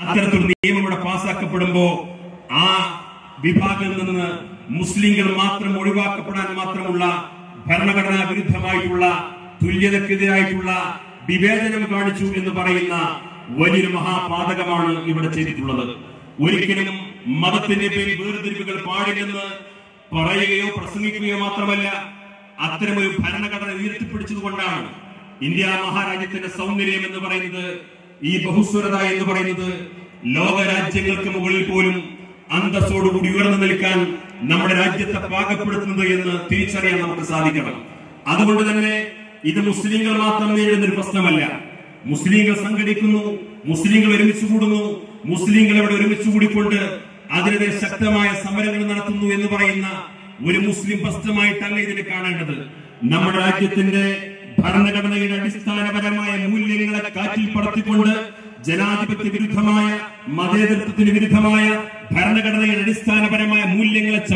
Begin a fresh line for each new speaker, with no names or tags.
അത്തരത്തിലുള്ള നിയമം ഇവിടെ പാസ്സാക്കപ്പെടുമ്പോ ആ വിഭാഗം നിന്ന് മുസ്ലിങ്ങൾ മാത്രം ഒഴിവാക്കപ്പെടാൻ മാത്രമുള്ള ഭരണഘടനാ വിരുദ്ധമായിട്ടുള്ള തുല്യതക്കെതിരായിട്ടുള്ള വിവേചനം കാണിച്ചു എന്ന് പറയുന്ന വലിയൊരു മഹാപാതകമാണ് ഇവിടെ ചെയ്തിട്ടുള്ളത് ഒരിക്കലും മതത്തിന്റെ പേരിൽ വേർതിരിവുകൾ പാടില്ലെന്ന് പറയുകയോ പ്രസംഗിക്കുകയോ മാത്രമല്ല അത്തരമൊരു ഭരണഘടന ഉയർത്തിപ്പിടിച്ചതുകൊണ്ടാണ് ഇന്ത്യ മഹാരാജ്യത്തിന്റെ സൗന്ദര്യം എന്ന് പറയുന്നത് ഈ ബഹുസ്വരത എന്ന് പറയുന്നത് ലോക രാജ്യങ്ങൾക്ക് മുകളിൽ പോലും അന്തസ്സോടുകൂടി ഉയർന്നു നിൽക്കാൻ നമ്മുടെ രാജ്യത്തെ പാകപ്പെടുത്തുന്നത് എന്ന് തിരിച്ചറിയാൻ നമുക്ക് സാധിക്കണം അതുകൊണ്ട് തന്നെ ഇത് മുസ്ലിങ്ങൾ മാത്രം നേരിടുന്ന ഒരു പ്രശ്നമല്ല മുസ്ലിങ്ങൾ സംഘടിക്കുന്നു മുസ്ലിങ്ങൾ ഒരുമിച്ച് കൂടുന്നു മുസ്ലിങ്ങൾ ഇവിടെ ഒരുമിച്ച് കൂടിക്കൊണ്ട് അതിനെതിരെ ശക്തമായ സമരങ്ങൾ നടത്തുന്നു എന്ന് പറയുന്ന ഒരു മുസ്ലിം പ്രശ്നമായിട്ടല്ല ഇതിനെ കാണേണ്ടത് നമ്മുടെ രാജ്യത്തിന്റെ ഭരണഘടനയുടെ അടിസ്ഥാനപരമായ മൂല്യങ്ങളെ കാറ്റിൽ പറത്തിക്കൊണ്ട് ജനാധിപത്യ വിരുദ്ധമായ മതേതരത്വത്തിന് വിരുദ്ധമായ ഭരണഘടനയുടെ അടിസ്ഥാനപരമായ മൂല്യങ്ങളെ